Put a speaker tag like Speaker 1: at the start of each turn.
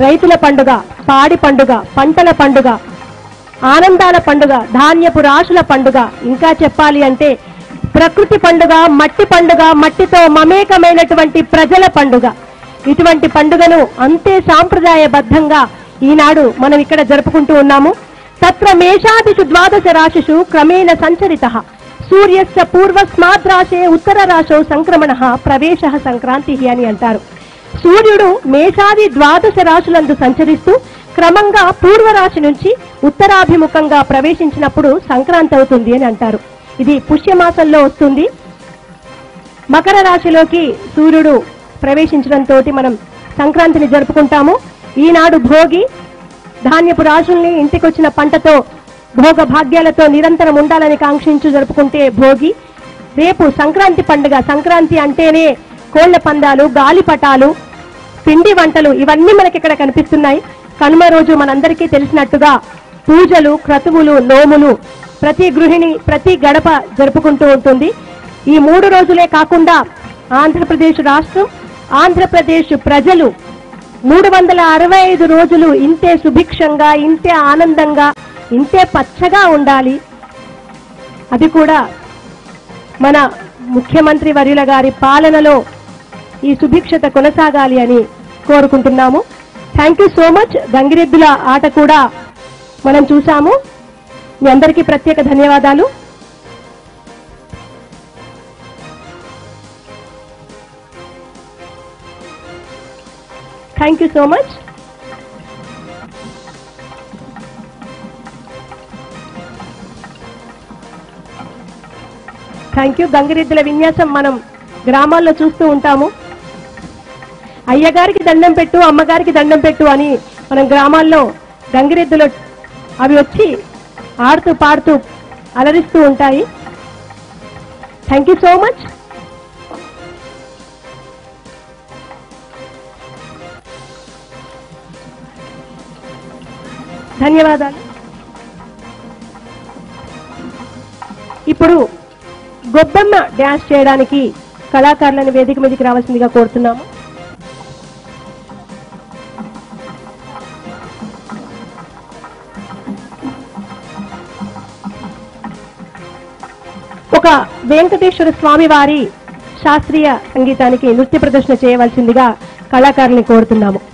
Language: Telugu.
Speaker 1: రైతుల పండుగ పాడి పండుగ పంటల పండుగ ఆనందాల పండుగ ధాన్యపు రాశుల పండుగ ఇంకా చెప్పాలి అంటే ప్రకృతి పండుగ మట్టి పండుగ మట్టితో మమేకమైనటువంటి ప్రజల పండుగ ఇటువంటి పండుగను అంతే సాంప్రదాయబద్ధంగా ఈనాడు మనం ఇక్కడ జరుపుకుంటూ ఉన్నాము తత్ర మేషాదిషు ద్వాదశ రాశిషు క్రమేణ సంచరిత సూర్యస్య పూర్వస్మాత్ రాశే ఉత్తర రాశౌ సంక్రమణ ప్రవేశ సంక్రాంతి అని అంటారు సూర్యుడు మేషాది ద్వాదశ రాశులందు సంచరిస్తూ క్రమంగా పూర్వ రాశి నుంచి ఉత్తరాభిముఖంగా ప్రవేశించినప్పుడు సంక్రాంతి అవుతుంది అని అంటారు ఇది పుష్యమాసంలో వస్తుంది మకర రాశిలోకి సూర్యుడు ప్రవేశించడంతో మనం సంక్రాంతిని జరుపుకుంటాము ఈనాడు భోగి ధాన్యపు రాశుల్ని ఇంటికొచ్చిన పంటతో భోగ భాగ్యాలతో నిరంతరం ఉండాలని కాంక్షించు జరుపుకుంటే భోగి రేపు సంక్రాంతి పండుగ సంక్రాంతి అంటేనే కోళ్ల పందాలు గాలిపటాలు పిండి వంటలు ఇవన్నీ మనకి ఇక్కడ కనిపిస్తున్నాయి కనుమ రోజు మనందరికీ తెలిసినట్టుగా పూజలు క్రతువులు నోములు ప్రతి గృహిణి ప్రతి గడప జరుపుకుంటూ ఉంటుంది ఈ మూడు రోజులే కాకుండా ఆంధ్రప్రదేశ్ రాష్ట్రం ఆంధ్రప్రదేశ్ ప్రజలు మూడు వందల అరవై ఐదు రోజులు ఇంతే సుభిక్షంగా ఇంతే ఆనందంగా ఇంతే పచ్చగా ఉండాలి అది కూడా మన ముఖ్యమంత్రి వర్యుల గారి పాలనలో ఈ సుభిక్షత కొనసాగాలి అని కోరుకుంటున్నాము థ్యాంక్ యూ సో మచ్ గంగిరెద్దుల ఆట కూడా మనం చూసాము మీ అందరికీ ప్రత్యేక ధన్యవాదాలు thank you so much thank you గంగిరెద్దుల విన్యాసం మనం గ్రామాల్లో చూస్తూ ఉంటాము అయ్యగారికి దండం పెట్టు అమ్మగారికి దండం పెట్టు అని మనం గ్రామాల్లో గంగిరెద్దులు అవి వచ్చి ఆడుతూ పాడుతూ అలరిస్తూ ఉంటాయి థ్యాంక్ యూ సో మచ్ ధన్యవాదాలు ఇప్పుడు గొబ్బెమ్మ డ్యాన్స్ చేయడానికి కళాకారులను వేదిక మీదకి రావాల్సిందిగా కోరుతున్నాము ఒక వెంకటేశ్వర స్వామి వారి శాస్త్రీయ సంగీతానికి నృత్య ప్రదర్శన చేయవలసిందిగా కళాకారుల్ని కోరుతున్నాము